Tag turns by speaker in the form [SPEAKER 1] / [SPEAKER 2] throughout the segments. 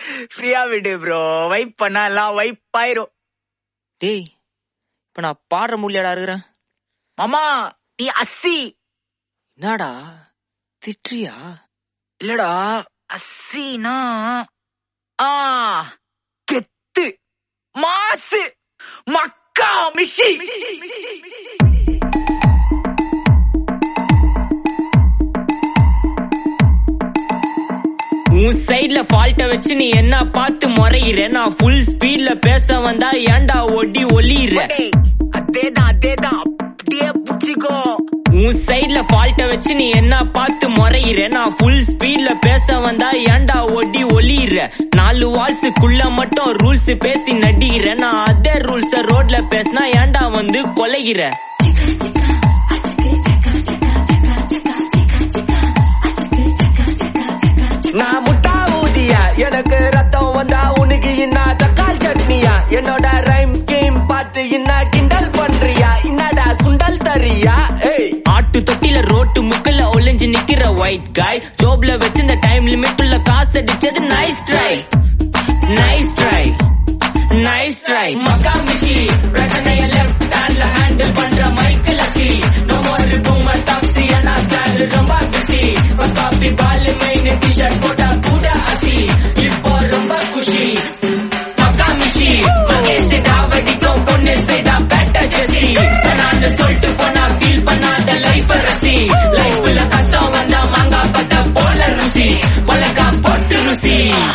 [SPEAKER 1] ஃப்ரீயா விடு bro vibe பண்ணா எல்லாம் வைப் ஆயிரும்
[SPEAKER 2] டேய் இப்ப நான் பாடுற முடியலடா இருக்கிறேன்
[SPEAKER 1] மாமா நீ அஸ்ஸி
[SPEAKER 2] என்னடா திட்டுறியா
[SPEAKER 1] இல்லடா அஸ்ஸினா ஆ கெத்து மாசு மக்கா மிஷி
[SPEAKER 2] உன் சைடுல ஃபால்ட்ட வச்சு நீ என்ன பார்த்து முறையிற நான் ஃபுல் ஸ்பீட்ல பேச வந்தா ஏன்டா ஒடி ஒளியிற
[SPEAKER 1] டேய், அதேதான் அதேதான் அப்படியே புடிச்சிக்கோ
[SPEAKER 2] உன் சைடுல ஃபால்ட்ட வச்சு நீ என்ன பார்த்து முறையிற நான் ஃபுல் ஸ்பீட்ல பேச வந்தா ஏன்டா ஒடி ஒளியிற நாலு வால்ஸுக்குள்ள மட்டும் ரூல்ஸ் பேசி நடிகிற நான் அதே ரூல்ஸ ரோட்ல பேசினா ஏன்டா வந்து கொலைகிற
[SPEAKER 3] நான் முட்டா ஊதியா எனக்கு ரத்தம் வந்தா உனக்கு என்ன தக்காள் சட்னியா என்னோட ரைம் ஸ்கீம் பார்த்து என்ன கிண்டல் பண்றியா என்னடா சுண்டல் தரியா ஏய்
[SPEAKER 2] ஆட்டு தொட்டில ரோட்டு முக்குல ஒளிஞ்சு நிக்கிற ஒயிட் காய் ஜோப்ல வச்சிருந்த டைம் லிமிட் உள்ள காசு அடிச்சது nice try nice try nice try மக்கா மிஷி பிரச்சனைய லெஃப்ட் ஹேண்ட்ல ஹேண்டில் பண்ற மைக்கு lucky no more boomer taxi அண்ணா ஸ்டார் ரொம்ப பிஸி காபி பால் மெயின் டிஷர்ட் போட்டா கூட அசி இப்போ ரொம்ப குஷி மக்கா மிஷி மகேசி தாவடிக்கும் பொண்ணு செய்தா பெட்ட ஜெசி நான் சொல்லிட்டு போனா ஃபீல் பண்ணாத லைஃப் ரசி லைஃப்ல கஷ்டம் வந்தா மாங்கா பட்ட போல ருசி மிளகா போட்டு ருசி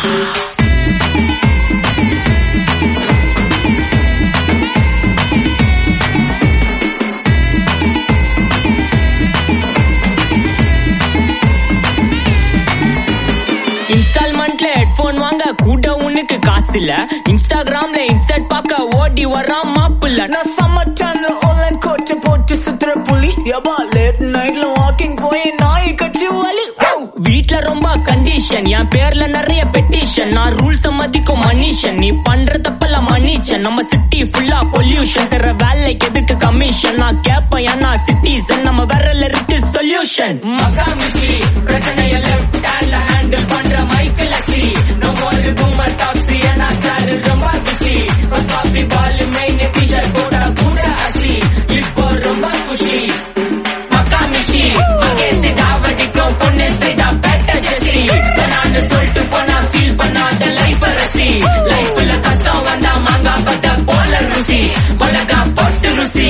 [SPEAKER 2] இன்ஸ்டால்மெண்ட்ல ஹெட்போன் வாங்க கூட உனக்கு காசு இல்ல இன்ஸ்டாகிராம்ல இன்ஸ்டர்ட் பார்க்க ஓடி வரான் மாப்பிள்ள
[SPEAKER 1] நான் சம்மர் டைம்ல ஆன்லைன் கோட்டை போட்டு சுத்துற புலி எபா லேட் நைட்ல வாக்கிங் போய் நாய் கட்சி வலி
[SPEAKER 2] வீட்ல ரொம்ப கண்டிஷன் என் பேர்ல நிறைய பெட்டிஷன் நான் ரூல்ஸ் மதிக்கும் மனுஷன் நீ பண்ற தப்பெல்லாம் மன்னிச்சன் நம்ம சிட்டி ஃபுல்லா பொல்யூஷன் செய்ற வேலைக்கு எதுக்கு கமிஷன் நான் கேப்பேன் ஏன்னா சிட்டிசன் நம்ம விரல்ல இருக்கு சொல்யூஷன் மகாமிஷி பிரச்சனைய லெஃப்ட் ஹேண்ட்ல ஹேண்டில் பண்ற மைக்கு லக்கி நம்ம ஒரு பூமர் டாக்ஸி ஏன்னா சார் ரொம்ப பிஸி காபி பால் மெயின் டிஷர்ட் போட்டா கூட அசி இப்போ ரொம்ப குஷி மக்காமிஷி மகேசி தாவடிக்கும் பொண்ணு செய்தா பெட்ட ஜெசி நான் சொல்லிட்டு போனா ஃபீல் பண்ணாத லைஃப் ரசி லைஃப்ல கஷ்டம் வந்தா மாங்கா பட்ட போல ருசி மிளகா போட்டு ருசி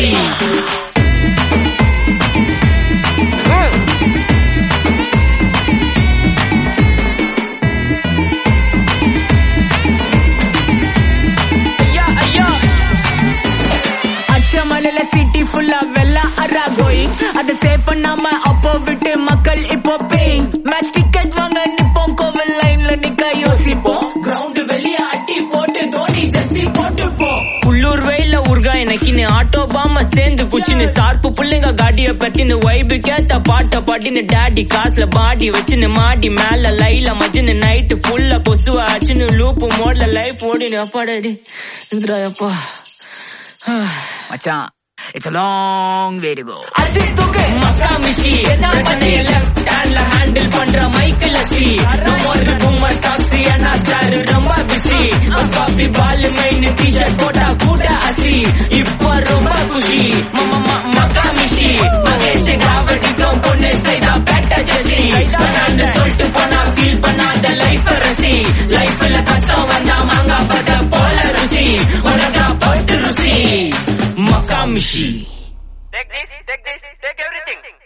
[SPEAKER 2] ஐயா ஐயா
[SPEAKER 1] அச்சமலையில சிட்டி ஃபுல்லா வெள்ள அராகோய் அதை சேவ் பண்ணாம அப்போ விட்டு மக்கள் இப்போ பேயிங் மேட்ச் டிக்கெட் வாங்க நிப்போம் கோவில் லைன்ல நிக்க யோசிப்போம்
[SPEAKER 2] கிரவுண்ட் வெளிய அட்டி போட்டு தோனி ஜெர்சி போட்டு போ உள்ளூர் வெயில உருகா எனக்குன்னு ஆட்டோ பாம சேர்ந்து குச்சின்னு சார்பு புள்ளைங்க காடிய பட்டின்னு வைபு கேத்த பாட்ட பாட்டின்னு டாடி காசுல பாடி வச்சுன்னு மாடி மேல லைல மஜ்ஜின்னு நைட்டு ஃபுல்லா கொசுவ ஆச்சுன்னு லூப்பு மோட்ல லைஃப் ஓடினு அப்பாடாடி இந்திரா அப்பா
[SPEAKER 1] மச்சான் it's a long way to go
[SPEAKER 2] மக்காமிஷி பிரச்சனைய லெஃப்ட் ஹேண்ட்ல ஹேண்டில் பண்ற மைக்கு லக்கி நம்ம ஒரு பூமர் டாக்ஸி அண்ணா சார் ரொம்ப பிஸி காபி பால் மெயின் டிஷர்ட் போட்டா கூட அசி இப்போ ரொம்ப குஷி மக்காமிஷி மகேஷ் காவடிக்கும் பொண்ணு செய்தா பெட்ட ஜெசி நான் சொல்லிட்டு போனா ஃபீல் பண்ணாத லைஃப் ரசி லைஃப்ல கஷ்டம் வந்தா மாங்கா பட்ட போல ருசி உலகா போட்டு ருசி மக்காமிஷி
[SPEAKER 4] Take this, take this, take everything.